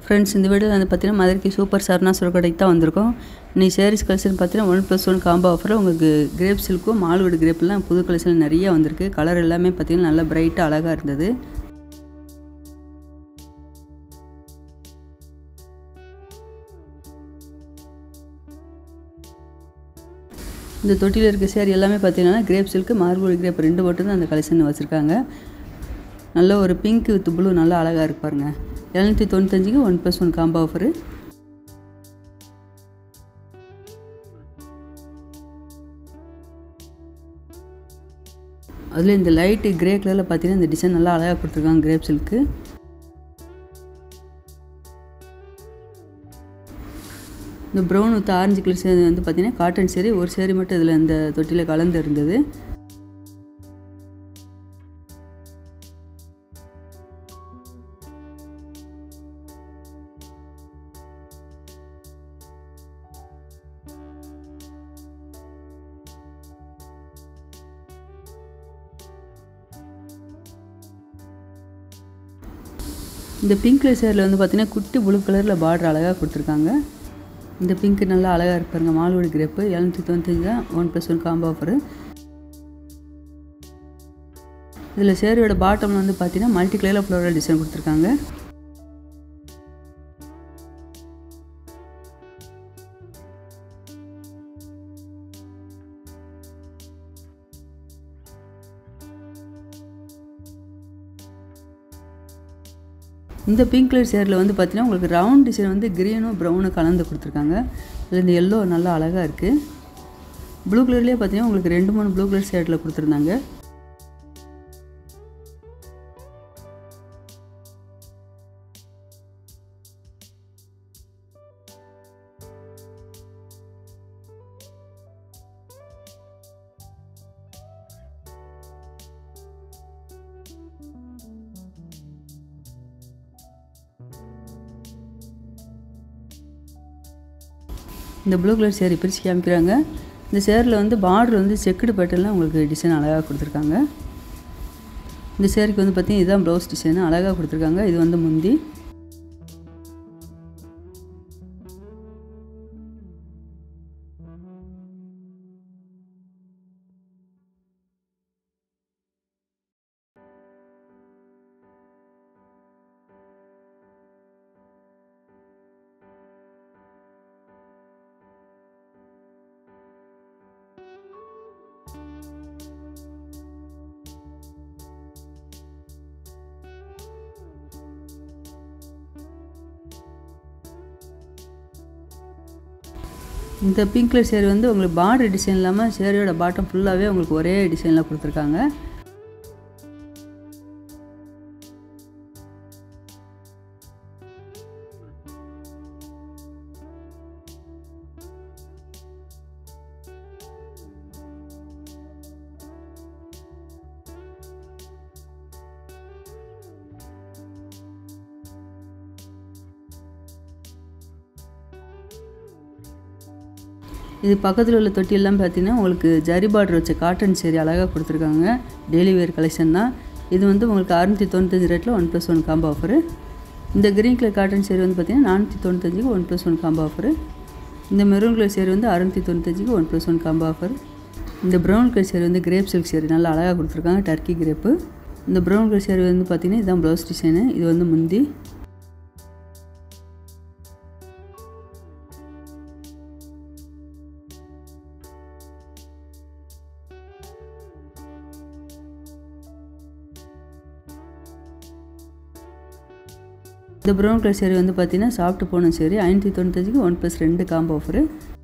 friends இந்த video வந்து பார்த்தீங்கன்னா மதுரைக்கு சூப்பர் சரணா கடைக்கு தான் வந்திருக்கோம் நீ சாரீஸ் கலெக்ஷன் பார்த்தீங்கன்னா ஒன் ப்ளஸ் ஒன் காம்போ ஆஃபரில் உங்களுக்கு கிரேப் சில்க்கும் மால்வுட் கிரேப்லாம் புது கலெக்ஷன் நிறைய வந்திருக்கு கலர் எல்லாமே பார்த்தீங்கன்னா நல்லா பிரைட்டாக அழகாக இருந்தது இந்த தொட்டியில் இருக்க சேரீ எல்லாமே பார்த்தீங்கன்னா கிரேப் சில்க்கு மார்பிள் கிரேப் ரெண்டு மட்டும் தான் அந்த கலெக்ஷன் வச்சுருக்காங்க நல்ல ஒரு பிங்க் வித் ப்ளூ நல்லா அழகாக இருக்கு பாருங்க எழுநூற்றி தொண்ணூத்தஞ்சுக்கு one plus one combo offer அதில் இந்த லைட்டு கிரே கலரில் பார்த்தீங்கன்னா இந்த டிசைன் நல்லா அழகாக கொடுத்துருக்காங்க கிரேப் சில்க்கு இந்த brown with orange colour saree வந்து பார்த்தீங்கன்னா காட்டன் சேரி ஒரு சேரி மட்டும் இதில் இந்த தொட்டியில் கலந்து இருந்தது இந்த பிங்க் கலர் சேரில் வந்து பார்த்தீங்கன்னா குட்டி ப்ளூ கலரில் பார்டர் அழகாக கொடுத்துருக்காங்க இந்த பிங்க் நல்லா அழகாக இருப்பாருங்க மால்வோட கிரேப்பு எழுநூற்றி தொண்ணூத்தஞ்சு தான் one plus one combo offer இதில் சேரியோட பாட்டமில் வந்து பார்த்தீங்கன்னா மல்டி கலரில் ஃப்ளோரல் டிசைன் கொடுத்துருக்காங்க இந்த பிங்க் கலர் சேரில் வந்து பார்த்தீங்கன்னா உங்களுக்கு ரவுண்ட் டிசைன் வந்து க்ரீனும் ப்ரௌனும் கலந்து கொடுத்துருக்காங்க இதில் இந்த எல்லோ நல்லா அழகாக இருக்குது ப்ளூ கலர்லேயே பார்த்தீங்கன்னா உங்களுக்கு ரெண்டு மூணு ப்ளூ கலர் ஷேடில் கொடுத்துருந்தாங்க இந்த ப்ளூ கலர் சேரீ பிரித்து காமிக்கிறாங்க இந்த சேரில் வந்து பார்டர் வந்து செக்குடு பேட்டர்லாம் உங்களுக்கு டிசைன் அழகாக கொடுத்துருக்காங்க இந்த சேரீக்கு வந்து பார்த்தீங்கன்னா இதுதான் ப்ளவுஸ் டிசைன் அழகாக கொடுத்துருக்காங்க இது வந்து முந்தி இந்த பிங்க் கலர் சேரீ வந்து உங்களுக்கு பார்டர் டிசைன் இல்லாமல் சேரீயோட பாட்டம் ஃபுல்லாகவே உங்களுக்கு ஒரே டிசைனில் கொடுத்துருக்காங்க இது பக்கத்தில் உள்ள தொட்டியெல்லாம் பார்த்தீங்கன்னா உங்களுக்கு ஜரி பார்டர் வச்ச காட்டன் சேரீ அழகாக கொடுத்துருக்காங்க டெய்லி வேர் கலெக்ஷன் தான் இது வந்து உங்களுக்கு அறுநூற்றி தொண்ணூத்தஞ்சு ரேட்டில் one plus one combo offer இந்த க்ரீன் கலர் காட்டன் சேரீ வந்து பார்த்தீங்கன்னா நானூற்றி தொண்ணூத்தஞ்சுக்கு one plus one combo offer இந்த மெரூன் கலர் சேரீ வந்து அறுநூற்றி தொண்ணூத்தஞ்சுக்கு one plus one combo offer இந்த ப்ரௌன் கலர் சேரீ வந்து கிரேப் சில்க் சேரீ நல்லா அழகாக கொடுத்துருக்காங்க டர்க்கி கிரேப்பு இந்த ப்ரௌன் கலர் சேரீ வந்து பார்த்தீங்கன்னா இதுதான் ப்ளவுஸ் டிசைனு இது வந்து முந்தி இந்த ப்ரௌன் கலர் சேரீ வந்து பார்த்தீங்கன்னா சாப்பிட்டு போன சேரீ ஐநூற்றி தொண்ணூத்தஞ்சுக்கு ஒன் ப்ளஸ் ரெண்டு காம்போ ஆஃபரு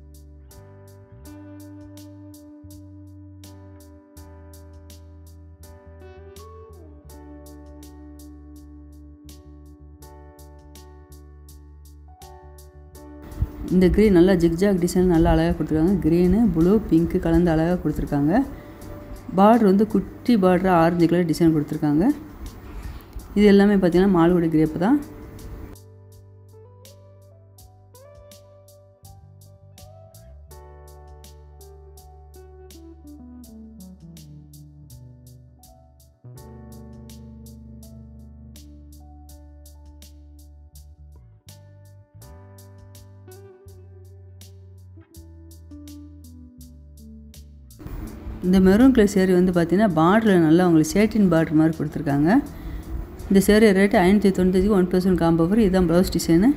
இந்த க்ரீன் நல்லா ஜிக்ஜாக் டிசைன் நல்லா அழகாக கொடுத்துருக்காங்க க்ரீனு ப்ளூ பிங்க்கு கலந்து அழகாக கொடுத்துருக்காங்க பார்டர் வந்து குட்டி பார்டராக ஆரஞ்சு கலர் டிசைன் கொடுத்துருக்காங்க இது எல்லாமே பார்த்திங்கன்னா மால்குடி கிரேப்பு தான் இந்த மெரூன் கலர் சேரீ வந்து பார்த்திங்கன்னா பார்டரில் நல்லா உங்களுக்கு சேட்டின் பார்டர் மாதிரி கொடுத்துருக்காங்க இந்த சேரீ ரேட்டு ஐநூற்றி தொண்ணூத்தஞ்சுக்கு one plus one combo offer இதுதான் ப்ளவுஸ் டிசைனு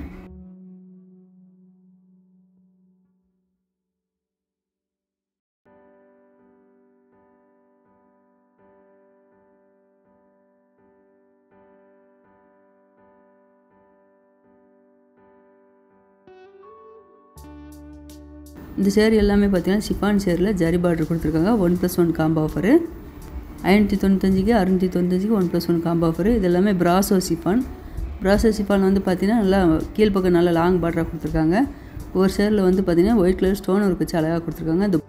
இந்த சேரீ எல்லாமே பார்த்தீங்கன்னா சிஃபான் சேரில் ஜரி பார்டர் கொடுத்துருக்காங்க one plus one combo offer ஐநூற்றி தொண்ணூத்தஞ்சுக்கு அறுநூற்றி தொண்ணூத்தஞ்சுக்கு one plus one combo offer இது எல்லாமே பிராசோ சிஃபான் பிராசோ சிஃபான் வந்து பார்த்திங்கன்னா நல்லா கீழ்ப்பக்கம் நல்லா லாங் பார்டராக கொடுத்துருக்காங்க ஒரு சேரில் வந்து பார்த்திங்கன்னா ஒயிட் கலர் ஸ்டோன் ஒர்க் வச்சு அழகாக கொடுத்துருக்காங்க இந்த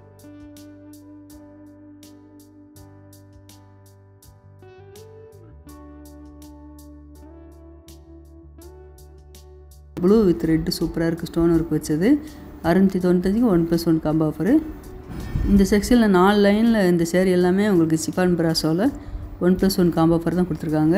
ப்ளூ வித் ரெட்டு சூப்பராக இருக்குது ஸ்டோன் ஒர்க் வச்சது அறுநூற்றி தொண்ணூத்தஞ்சுக்கு one plus one combo offer இந்த செக்ஷனில் நாலு லைனில் இந்த சேரீ எல்லாமே உங்களுக்கு சிஃபான் பிராசோவில் one plus one combo offer தான் கொடுத்துருக்காங்க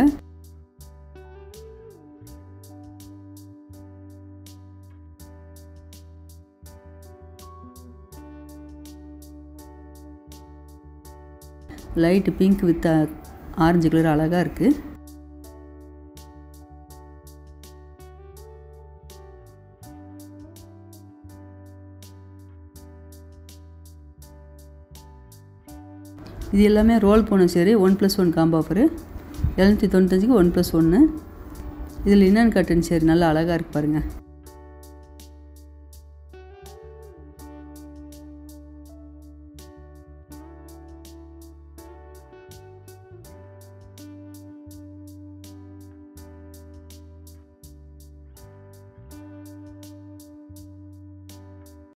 light pink with orange colour அழகாக இருக்குது இது எல்லாமே ரோல் போன சரி one plus one combo offer எழுநூற்றி தொண்ணூத்தஞ்சுக்கு ஒன் ப்ளஸ் ஒன்று இதில் இன்னன் கட்டன் சரி நல்லா அழகாக இருக்கு பாருங்கள்